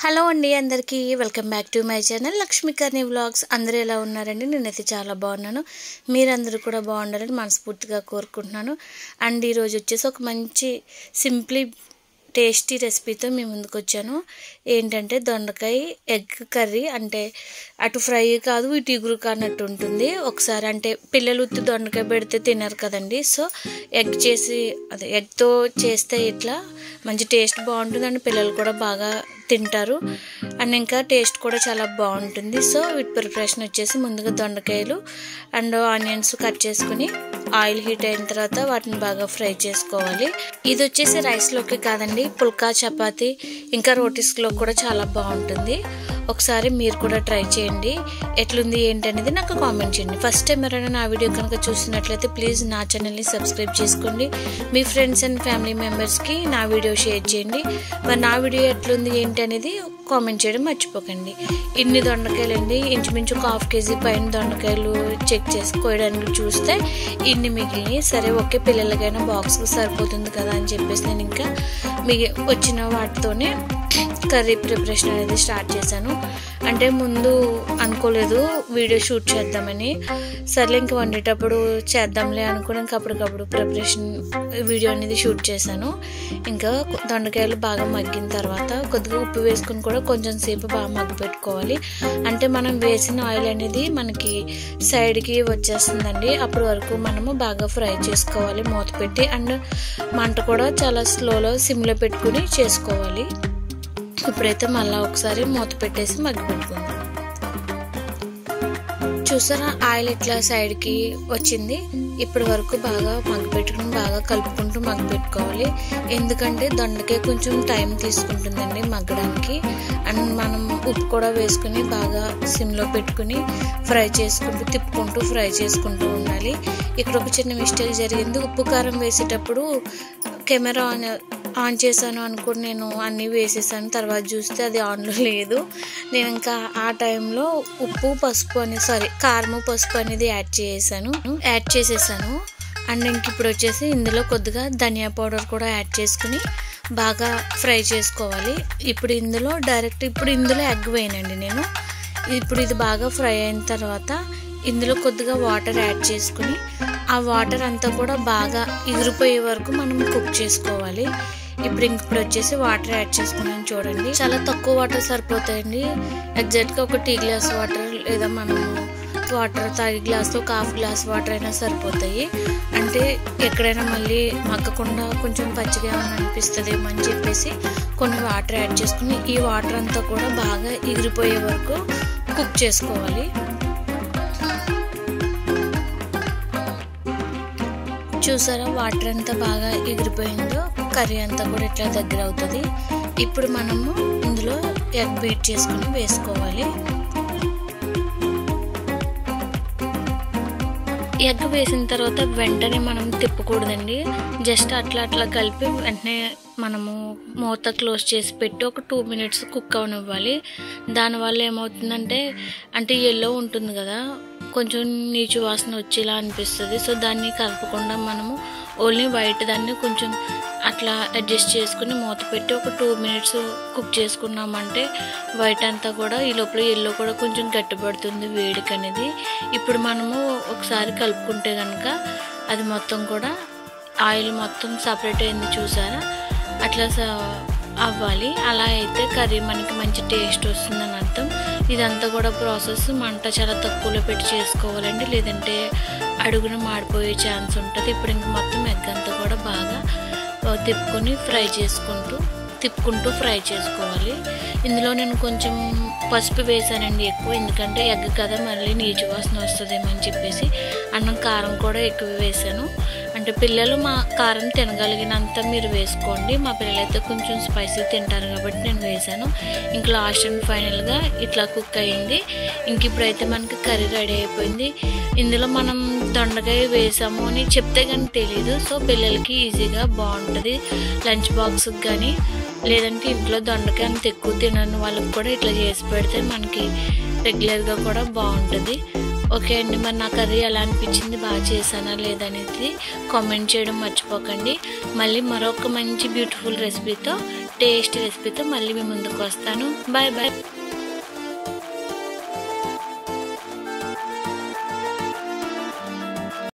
hello అండి అందరికీ welcome back to my channel Lakshmikarni vlogs అందరూ ఎలా ఉన్నారండి నేనైతే చాలా బాగున్నాను మీరందరూ కూడా బాగుండాలని మనస్ఫూర్తిగా కోరుకుంటున్నాను అండ్ ఈరోజు వచ్చేసి ఒక మంచి సింప్లీ టేస్టీ రెసిపీతో మీ ముందుకు వచ్చాను ఏంటంటే దొండకాయ ఎగ్ కర్రీ అంటే అటు ఫ్రై కాదు ఇటు ఇగురు కానట్టు ఉంటుంది ఒకసారి అంటే పిల్లలు ఉత్తి దొండకాయ పెడితే తినరు కదండి సో ఎగ్ చేసి అదే ఎగ్తో చేస్తే ఇట్లా మంచి టేస్ట్ బాగుంటుంది అండ్ పిల్లలు కూడా బాగా తింటారు అండ్ ఇంకా టేస్ట్ కూడా చాలా బాగుంటుంది సో వీటి ప్రిపరేషన్ వచ్చేసి ముందుగా దొండకాయలు అండ్ ఆనియన్స్ కట్ చేసుకుని ఆయిల్ హీట్ అయిన తర్వాత వాటిని బాగా ఫ్రై చేసుకోవాలి ఇది వచ్చేసి రైస్లోకి కాదండి పుల్కా చపాతి ఇంకా రోటీస్లో కూడా చాలా బాగుంటుంది ఒకసారి మీరు కూడా ట్రై చేయండి ఎట్లుంది ఏంటనేది నాకు కామెంట్ చేయండి ఫస్ట్ టైం ఎవరైనా నా వీడియో కనుక చూసినట్లయితే ప్లీజ్ నా ఛానల్ని సబ్స్క్రైబ్ చేసుకోండి మీ ఫ్రెండ్స్ అండ్ ఫ్యామిలీ మెంబర్స్కి నా వీడియో షేర్ చేయండి మరి నా వీడియో ఎట్లుంది ఏంటి అనేది కామెంట్ చేయడం మర్చిపోకండి ఇన్ని దొండకాయలు అండి ఇంచుమించు ఒక హాఫ్ కేజీ పైన దొండకాయలు చెక్ చేసి కోయడానికి చూస్తే ఇన్ని మిగిలినాయి సరే ఓకే పిల్లలకైనా బాక్స్కి సరిపోతుంది కదా అని చెప్పేసి నేను ఇంకా మిగి వచ్చిన వాటితోనే కర్రీ ప్రిపరేషన్ అనేది స్టార్ట్ చేశాను అంటే ముందు అనుకోలేదు వీడియో షూట్ చేద్దామని సర్లే ఇంక వండేటప్పుడు చేద్దాంలే అనుకుని ఇంకా అప్పటికప్పుడు ప్రిపరేషన్ వీడియో అనేది షూట్ చేశాను ఇంకా దొండకాయలు బాగా మగ్గిన తర్వాత కొద్దిగా ఉప్పు వేసుకుని కూడా కొంచెం సేపు బాగా మగ్గు పెట్టుకోవాలి అంటే మనం వేసిన ఆయిల్ అనేది మనకి సైడ్కి వచ్చేస్తుందండి అప్పటి వరకు మనము బాగా ఫ్రై చేసుకోవాలి మూత పెట్టి అండ్ మంట కూడా చాలా స్లోలో సిమ్లో పెట్టుకుని చేసుకోవాలి ఇప్పుడైతే మళ్ళీ ఒకసారి మూత పెట్టేసి మగ్గి పెట్టుకుందాం చూసారా ఆయిల్ ఇట్లా సైడ్కి వచ్చింది ఇప్పటి వరకు బాగా మగ్గి పెట్టుకుని బాగా కలుపుకుంటూ మగ్గి పెట్టుకోవాలి ఎందుకంటే దొండకాయ కొంచెం టైం తీసుకుంటుందండి మగ్గడానికి అండ్ మనం ఉప్పు కూడా వేసుకుని బాగా సిమ్లో పెట్టుకుని ఫ్రై చేసుకుంటూ తిప్పుకుంటూ ఫ్రై చేసుకుంటూ ఉండాలి ఇక్కడ ఒక చిన్న మిస్టేక్ జరిగింది ఉప్పు కారం వేసేటప్పుడు కెమెరా ఆన్ ఆన్ చేశాను అనుకుని నేను అన్నీ వేసేసాను తర్వాత చూస్తే అది ఆన్లో లేదు నేను ఇంకా ఆ టైంలో ఉప్పు పసుపు అని సారీ కారము పసుపు అనేది యాడ్ చేసాను యాడ్ చేసేసాను అండ్ ఇంక ఇప్పుడు వచ్చేసి ఇందులో కొద్దిగా ధనియా పౌడర్ కూడా యాడ్ చేసుకుని బాగా ఫ్రై చేసుకోవాలి ఇప్పుడు ఇందులో డైరెక్ట్ ఇప్పుడు ఇందులో ఎగ్ వేయనండి నేను ఇప్పుడు ఇది బాగా ఫ్రై అయిన తర్వాత ఇందులో కొద్దిగా వాటర్ యాడ్ చేసుకుని ఆ వాటర్ అంతా కూడా బాగా ఎగిరిపోయే వరకు మనం కుక్ చేసుకోవాలి ఇప్పుడు ఇప్పుడు వచ్చేసి వాటర్ యాడ్ చేసుకున్నాను చూడండి చాలా తక్కువ వాటర్ సరిపోతాయండి ఎగ్జాక్ట్గా ఒక టీ గ్లాస్ వాటర్ లేదా మనము వాటర్ తాగే గ్లాస్లో ఒక హాఫ్ గ్లాస్ వాటర్ అయినా సరిపోతాయి అంటే ఎక్కడైనా మళ్ళీ మగ్గకుండా కొంచెం పచ్చిగా అనిపిస్తుందేమో అని చెప్పేసి కొన్ని వాటర్ యాడ్ చేసుకుని ఈ వాటర్ అంతా కూడా బాగా ఎగిరిపోయే వరకు కుక్ చేసుకోవాలి చూసారా వాటర్ అంతా బాగా ఎగిరిపోయిందో కర్రీ అంతా కూడా ఇట్లా దగ్గర అవుతుంది ఇప్పుడు మనము ఇందులో ఎగ్ బీట్ చేసుకుని వేసుకోవాలి ఎగ్ వేసిన తర్వాత వెంటనే మనం తిప్పకూడదండి జస్ట్ అట్లా అట్లా కలిపి వెంటనే మనము మూత క్లోజ్ చేసి పెట్టి ఒక టూ మినిట్స్ కుక్ అవనివ్వాలి దానివల్ల ఏమవుతుందంటే అంటే ఎల్లో ఉంటుంది కదా కొంచెం నీచు వాసన వచ్చేలా అనిపిస్తుంది సో దాన్ని కలపకుండా మనము ఓన్లీ వైట్ దాన్ని కొంచెం అట్లా అడ్జస్ట్ చేసుకుని మూత పెట్టి ఒక టూ మినిట్స్ కుక్ చేసుకున్నామంటే వైట్ అంతా కూడా ఈ లోపల ఎల్లో కూడా కొంచెం గట్టిపడుతుంది వేడికి అనేది ఇప్పుడు మనము ఒకసారి కలుపుకుంటే కనుక అది మొత్తం కూడా ఆయిల్ మొత్తం సపరేట్ అయింది చూసారా అట్లా అవ్వాలి అలా అయితే కర్రీ మనకి మంచి టేస్ట్ వస్తుందని అర్థం ఇదంతా కూడా ప్రాసెస్ మంట చాలా తక్కువలో పెట్టి చేసుకోవాలండి లేదంటే అడుగున మాడిపోయే ఛాన్స్ ఉంటుంది ఇప్పుడు ఇంక మొత్తం ఎగ్ అంతా కూడా బాగా తిప్పుకొని ఫ్రై చేసుకుంటూ తిప్పుకుంటూ ఫ్రై చేసుకోవాలి ఇందులో నేను కొంచెం పసుపు వేసానండి ఎక్కువ ఎందుకంటే ఎగ్ కదా మళ్ళీ నీచు వాసన వస్తుందేమో అని చెప్పేసి అన్నం కారం కూడా ఎక్కువ వేసాను అంటే పిల్లలు మా కారం తినగలిగినంత మీరు వేసుకోండి మా పిల్లలైతే కొంచెం స్పైసీ తింటారు కాబట్టి నేను వేసాను ఇంక లాస్ట్ అండ్ ఫైనల్గా ఇట్లా కుక్ అయ్యింది ఇంక ఇప్పుడైతే మనకి కర్రీ రెడీ అయిపోయింది ఇందులో మనం దొండకాయ వేసాము అని చెప్తే కానీ తెలీదు సో పిల్లలకి ఈజీగా బాగుంటుంది లంచ్ బాక్స్కి కానీ లేదంటే ఇంట్లో దొండకాయ అంత ఎక్కువ తినని వాళ్ళకి కూడా ఇట్లా చేసి పెడితే మనకి రెగ్యులర్గా కూడా బాగుంటుంది ఓకే అండి మరి నా కర్రీ ఎలా అనిపించింది బాగా చేశానా లేదనేది కామెంట్ చేయడం మర్చిపోకండి మళ్ళీ మరొక మంచి బ్యూటిఫుల్ రెసిపీతో టేస్ట్ రెసిపీతో మళ్ళీ మీ ముందుకు వస్తాను బాయ్ బాయ్